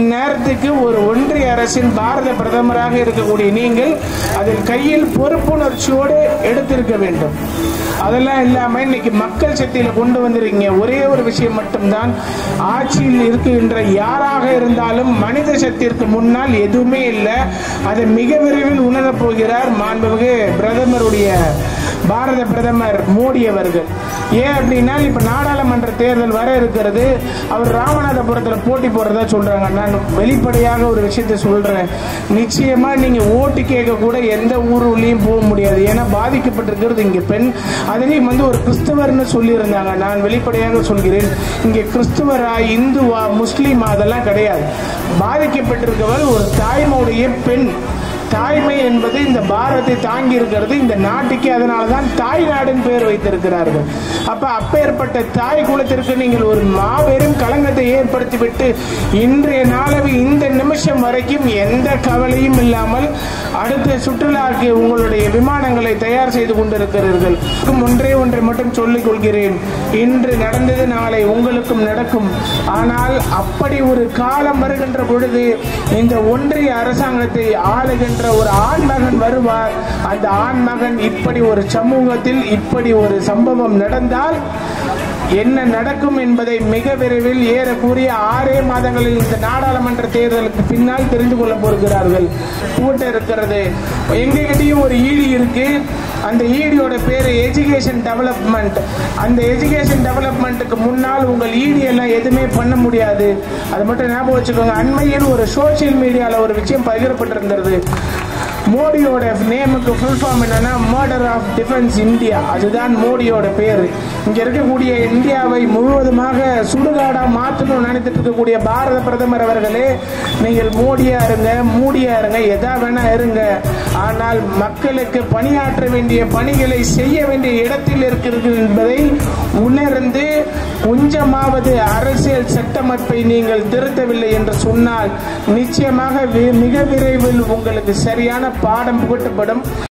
நேரத்துக்கு ஒரு ஒன்றிய அரசின் பாரத பிரதமராக இருக்கக்கூடிய நீங்கள் அதில் கையில் பொறுப்புணர்ச்சியோடு எடுத்திருக்க வேண்டும் அதெல்லாம் இல்லாம இன்னைக்கு மக்கள் சக்தியில கொண்டு வந்திருக்கீங்க ஒரே ஒரு விஷயம் மட்டும்தான் ஆட்சியில் இருக்கின்ற யாராக இருந்தாலும் மனித சக்திற்கு முன்னால் எதுவுமே இல்லை அதை மிக விரைவில் உணரப் போகிறார் மாண்புமிகு பிரதமருடைய பாரத பிரதமர் மோடி அவர்கள் ஏன் அப்படின்னா இப்ப நாடாளுமன்ற தேர்தல் வர இருக்கிறது அவர் ராமநாதபுரத்தில் போட்டி போடுறதா சொல்றாங்க நான் வெளிப்படையாக ஒரு விஷயத்தை சொல்றேன் நிச்சயமா நீங்க ஓட்டு கேட்க கூட எந்த ஊர்லயும் போக முடியாது ஏன்னா பாதிக்கப்பட்டிருக்கிறது இங்க பெண் அதுலயும் வந்து ஒரு கிறிஸ்தவர்னு சொல்லியிருந்தாங்க நான் வெளிப்படையாக சொல்கிறேன் இங்க கிறிஸ்துவரா இந்துவா முஸ்லீமா அதெல்லாம் கிடையாது பாதிக்கப்பட்டிருக்கவர் ஒரு தாய்மோடைய பெண் தாய்மை என்பது இந்த பாரத்தை தாங்கி இருக்கிறது இந்த நாட்டுக்கு அதனால தான் தாய் நாடுன்னு பெயர் வைத்திருக்கிறார்கள் அப்ப அப்பேற்பட்ட தாய் குலத்திற்கு நீங்கள் ஒரு மாபெரும் களங்கத்தை ஏற்படுத்திவிட்டு இன்றைய நாளவு இந்த நிமிஷம் வரைக்கும் எந்த கவலையும் இல்லாமல் அடுத்த சுற்றுலாக்கு உங்களுடைய விமானங்களை தயார் செய்து கொண்டிருக்கிறீர்கள் ஒன்றே ஒன்றை மட்டும் சொல்லிக் கொள்கிறேன் இன்று நடந்தது நாளை உங்களுக்கும் நடக்கும் ஆனால் அப்படி ஒரு காலம் வருகின்ற பொழுது இந்த ஒன்றிய அரசாங்கத்தை ஆளுகின்ற ஒரு ஆண்மகன் வருவார் அந்த ஆண்மகன் இப்படி ஒரு சமூகத்தில் இப்படி ஒரு சம்பவம் நடந்தால் என்ன நடக்கும் என்பதை மிக விரைவில் ஏறக்குறைய ஆறே மாதங்களில் இந்த நாடாளுமன்ற தேர்தலுக்கு பின்னால் தெரிந்து கொள்ள போகிறார்கள் கூட்ட இருக்கிறது எங்ககிட்டயும் ஒரு ஈடி இருக்கு அந்த ஈடியோட பேரு எஜுகேஷன் டெவலப்மெண்ட் அந்த எஜுகேஷன் டெவலப்மெண்ட்டுக்கு முன்னால் உங்கள் ஈடி எல்லாம் எதுவுமே பண்ண முடியாது அது மட்டும் ஞாபகம் வச்சுக்கோங்க அண்மையில் ஒரு சோசியல் மீடியாவில் ஒரு விஷயம் பகிரப்பட்டிருந்தது மோடியோட நேமுக்கு ஃபுல் ஃபார்ம் என்னன்னா மர்டர் ஆஃப் டிஃபென்ஸ் இந்தியா அதுதான் மோடியோட பேர் இங்க இருக்கக்கூடிய இந்தியாவை முழுவதுமாக சுடுகாடா மாற்றணும்னு நினைத்துட்டு இருக்கக்கூடிய பாரத பிரதமர் அவர்களே நீங்கள் மோடியா இருங்க மூடியா இருங்க எதா வேணா இருங்க ஆனால் மக்களுக்கு பணியாற்ற வேண்டிய பணிகளை செய்ய வேண்டிய இடத்தில் இருக்கிறது என்பதை உணர்ந்து கொஞ்சமாவது அரசியல் சட்டமைப்பை நீங்கள் திருத்தவில்லை என்று சொன்னால் நிச்சயமாக வி- மிக விரைவில் உங்களுக்கு சரியான பாடம் புகட்டப்படும்